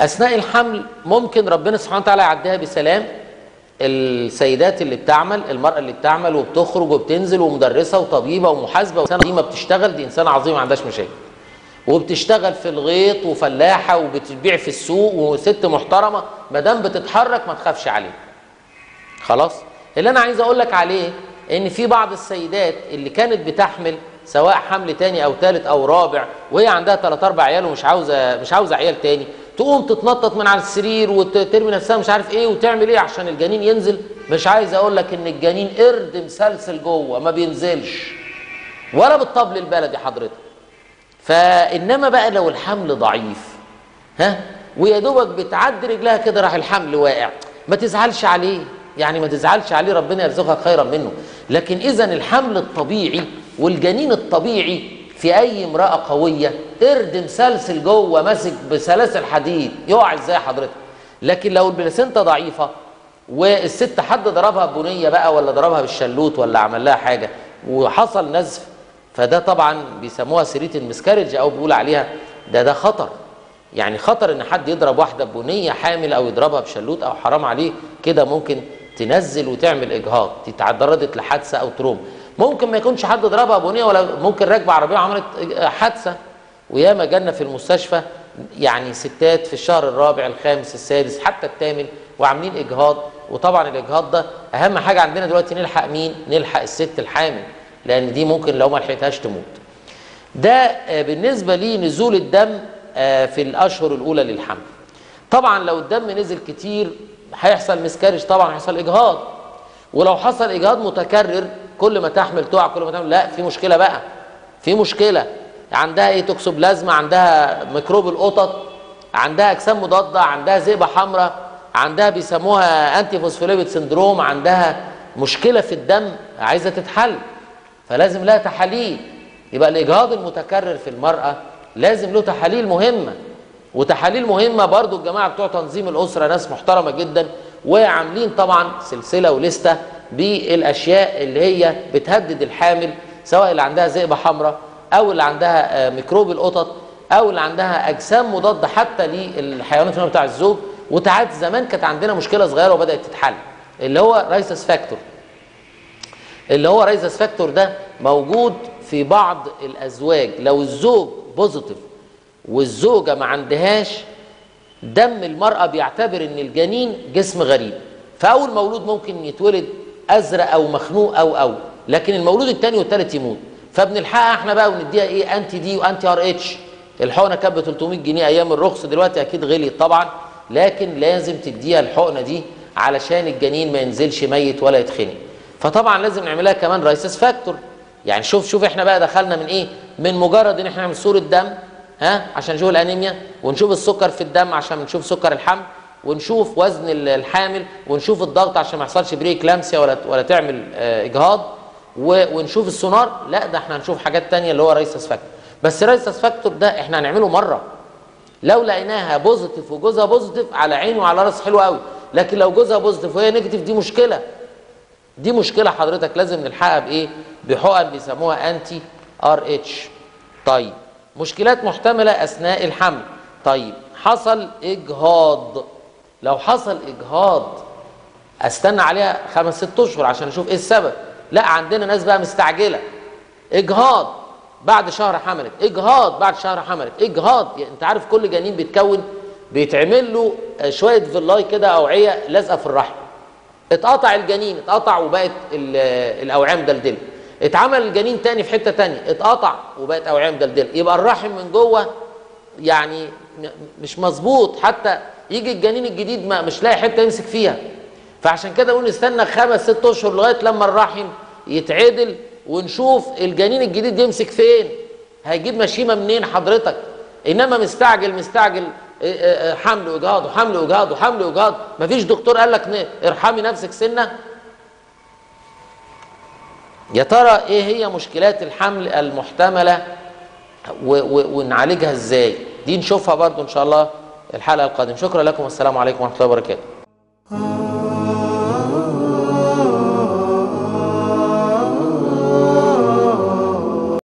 اثناء الحمل ممكن ربنا سبحانه وتعالى يعديها بسلام السيدات اللي بتعمل المراه اللي بتعمل وبتخرج وبتنزل ومدرسه وطبيبه ومحاسبه وانسانه عظيمه بتشتغل دي انسانه عظيمه ما عندهاش مشاكل وبتشتغل في الغيط وفلاحه وبتبيع في السوق وست محترمه ما دام بتتحرك ما تخافش عليه خلاص اللي انا عايز اقول لك عليه ان في بعض السيدات اللي كانت بتحمل سواء حمل تاني او تالت او رابع وهي عندها ثلاث اربع عيال ومش عاوزه مش عاوزه عيال تاني تقوم تتنطط من على السرير وترمي نفسها مش عارف ايه وتعمل ايه عشان الجنين ينزل مش عايز اقول لك ان الجنين قرد مسلسل جوه ما بينزلش ولا بالطبل البلدي حضرتك فانما بقى لو الحمل ضعيف ها ويا دوبك بتعدي رجلها كده راح الحمل واقع ما تزعلش عليه يعني ما تزعلش عليه ربنا يرزقها خيرا منه لكن اذا الحمل الطبيعي والجنين الطبيعي في اي امراه قويه قرد مسلسل جوه ماسك بسلاسل حديد يقع ازاي حضرتك لكن لو البلاسينتا ضعيفه والست حد ضربها بنيه بقى ولا ضربها بالشلوت ولا عمل لها حاجه وحصل نزف فده طبعا بيسموها سريه المسكارج او بيقول عليها ده ده خطر يعني خطر ان حد يضرب واحده بنيه حامل او يضربها بشلوت او حرام عليه كده ممكن تنزل وتعمل اجهاض دي تعرضت لحادثه او تروم ممكن ما يكونش حد ضربها بنيه ولا ممكن راكبه عربيه وعملت حادثه وياما جالنا في المستشفى يعني ستات في الشهر الرابع الخامس السادس حتى الثامن وعاملين اجهاض وطبعا الاجهاض ده اهم حاجه عندنا دلوقتي نلحق مين نلحق الست الحامل لان دي ممكن لو ما لحقتهاش تموت ده بالنسبه لنزول الدم في الاشهر الاولى للحمل طبعا لو الدم نزل كتير هيحصل مسكارج طبعا هيحصل اجهاض ولو حصل اجهاض متكرر كل ما تحمل تقع كل ما تحمل لا في مشكله بقى في مشكله عندها ايه توكسوبلازما عندها ميكروب القطط عندها اجسام مضاده عندها ذئبه حمراء عندها بيسموها انتي فوسفوليبيد سندروم عندها مشكله في الدم عايزه تتحل فلازم لها تحاليل يبقى الاجهاض المتكرر في المراه لازم له تحاليل مهمه وتحاليل مهمه برضو الجماعه بتوع تنظيم الاسره ناس محترمه جدا وعاملين طبعا سلسله ولسته بالاشياء اللي هي بتهدد الحامل سواء اللي عندها ذئبه حمراء او اللي عندها ميكروب القطط او اللي عندها اجسام مضاده حتى للحيوانات بتاع الزوج وتعاد زمان كانت عندنا مشكله صغيره وبدات تتحل اللي هو رايسس فاكتور اللي هو رايسس فاكتور ده موجود في بعض الازواج لو الزوج بوزيتيف والزوجه ما عندهاش دم المراه بيعتبر ان الجنين جسم غريب فاول مولود ممكن يتولد ازرق او مخنوق او او لكن المولود الثاني والثالث يموت فبنلحقها احنا بقى ونديها ايه انتي دي وانتي ار اتش الحقنه كانت ب 300 جنيه ايام الرخص دلوقتي اكيد غليت طبعا لكن لازم تديها الحقنه دي علشان الجنين ما ينزلش ميت ولا يتخنق فطبعا لازم نعملها كمان رايسس فاكتور يعني شوف شوف احنا بقى دخلنا من ايه من مجرد ان احنا نعمل صوره دم ها عشان نشوف الانيميا ونشوف السكر في الدم عشان نشوف سكر الحمل ونشوف وزن الحامل ونشوف الضغط عشان ما يحصلش بريكلامسيا ولا ولا تعمل اجهاض ونشوف السونار لا ده احنا هنشوف حاجات تانية اللي هو رايسس فاكتور بس رايسس فاكتور ده احنا هنعمله مره لو لقيناها بوزيتيف وجوزها بوزيتيف على عين وعلى راس حلو قوي لكن لو جوزها بوزيتيف وهي نيجاتيف دي مشكله دي مشكله حضرتك لازم نلحقها بايه بحقن بيسموها انتي ار اتش طيب مشكلات محتمله اثناء الحمل طيب حصل اجهاض لو حصل اجهاض استنى عليها خمس ست اشهر عشان اشوف ايه السبب لا عندنا ناس بقى مستعجله اجهاض بعد شهر حملت اجهاض بعد شهر حملت اجهاض يعني انت عارف كل جنين بيتكون بيتعمل له شويه فيلاي كده اوعيه لازقه في الرحم اتقطع الجنين اتقطع وبقت الاوعيه مدلدله اتعمل الجنين تاني في حته تانية اتقطع وبقت اوعيه مدلدله يبقى الرحم من جوه يعني مش مظبوط حتى يجي الجنين الجديد ما مش لاقي حته يمسك فيها فعشان كده نقول نستنى خمس ست اشهر لغايه لما الرحم يتعدل ونشوف الجنين الجديد يمسك فين هيجيب مشيمه منين حضرتك انما مستعجل مستعجل حمل واجهاض وحمل واجهاض وحمل واجهاض مفيش دكتور قال لك ارحمي نفسك سنه يا ترى ايه هي مشكلات الحمل المحتمله ونعالجها ازاي دي نشوفها برضو ان شاء الله الحلقه القادمه شكرا لكم والسلام عليكم ورحمه الله وبركاته